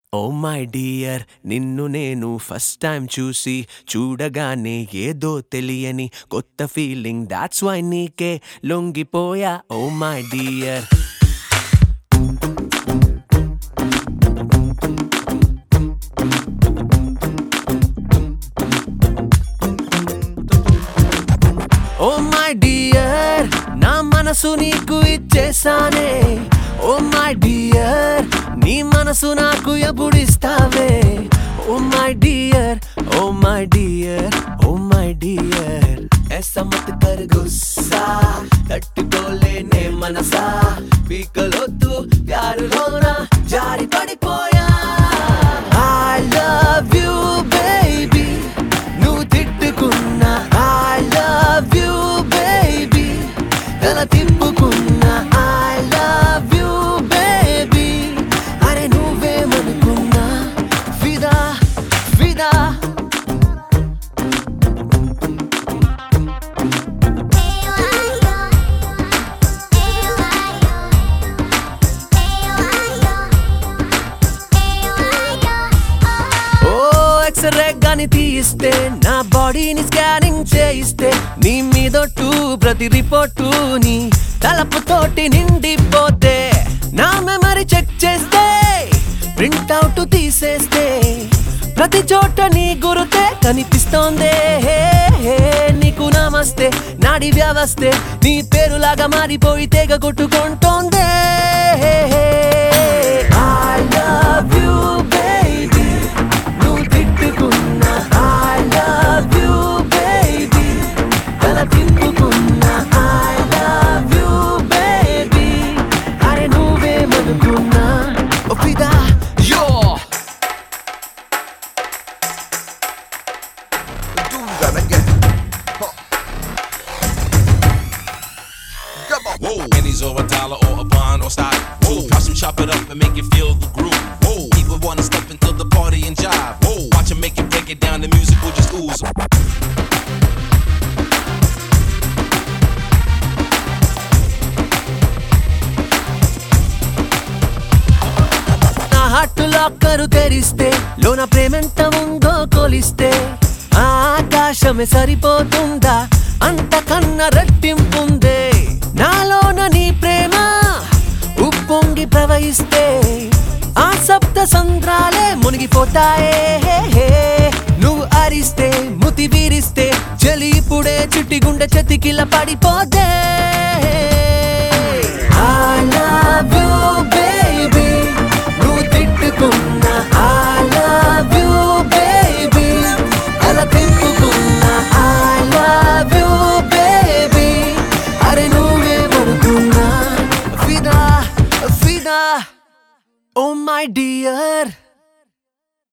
Oh my dear నిన్ను నేను first time చూసి చూడగానే ఏదో తెలియని కొత్త ఫీలింగ్ దాట్స్ వై నీకే లొంగిపోయా oh my dear oh my dear నా మనసు నీకు ఇచ్చేసానే ఓ మై డియర్ నీ మనసు నాకు ఎప్పుడు ఇస్తావే oh my dear oh my dear oh my dear ऐसा मत कर गुस्सा తట్టుకోలేనే మనసా పీకలొద్దు ప్యారులోనా జారి పడిపోయా I love you baby నువ్వు తిట్టుకున్నా I love you baby తల తిప్పుకున్నా I love you baby అరే నువ్వేమనుకున్నా ఫిదా ఫిదా ఓ ఎక్స్రే గాని తీయిస్తే నా బాడీని స్కానింగ్ చేయిస్తే నీ మీదొట్టు ప్రతి రిపోర్టు నీ తలపుతోటి నిండిపోతే నా మెమరీ చెక్ చేస్తే ప్రింట్ అవుట్ తీసేస్తే ప్రతి చోట నీ గురుతే కనిపిస్తోందే హే, హే, నీకు నమస్తే నాడి వ్యవస్థే నీ పేరులాగా మారిపోయి తెగ కొట్టుకుంటోందే హే, హే. I love you, baby. నువ్వు తిట్టుకున్నా I love you, baby. తల తిప్పుకున్నా I love you, baby. అరే నువ్వేమనుకున్నా ఓ ఫిదా యో Do that again. Huh. Come on. Whoa. Pennies or a dollar or a bond or stock. Whoa. Watch them chop it up and make it feel the groove. Whoa. People wanna step into the party and jive. Whoa. Watch them make it break it down. The music will just ooze. నా heart locker తెరిస్తే లోన ప్రేమెంత ఉందో కొలిస్తే ఆ ఆకాశమే సరిపోతుందా అంతకన్నా రెట్టింపుందే నాలోన నీ ప్రేమ ఉప్పొంగి ప్రవహిస్తే ఆ సప్త సంద్రాలే మునిగిపోతాయే హే, హే. నువ్వు అరిస్తే ముతి వీరిస్తే చలి ఇప్పుడే చుట్టి గుండె చెతికిల పడిపోతే I love you, baby. నువ్వు తిట్టుకున్నా I love you, baby. అలా తిప్పుకున్నా I love you, baby. అరే నువ్వేమనుకున్నా ఫిదా ఫిదా ఓ మై డియర్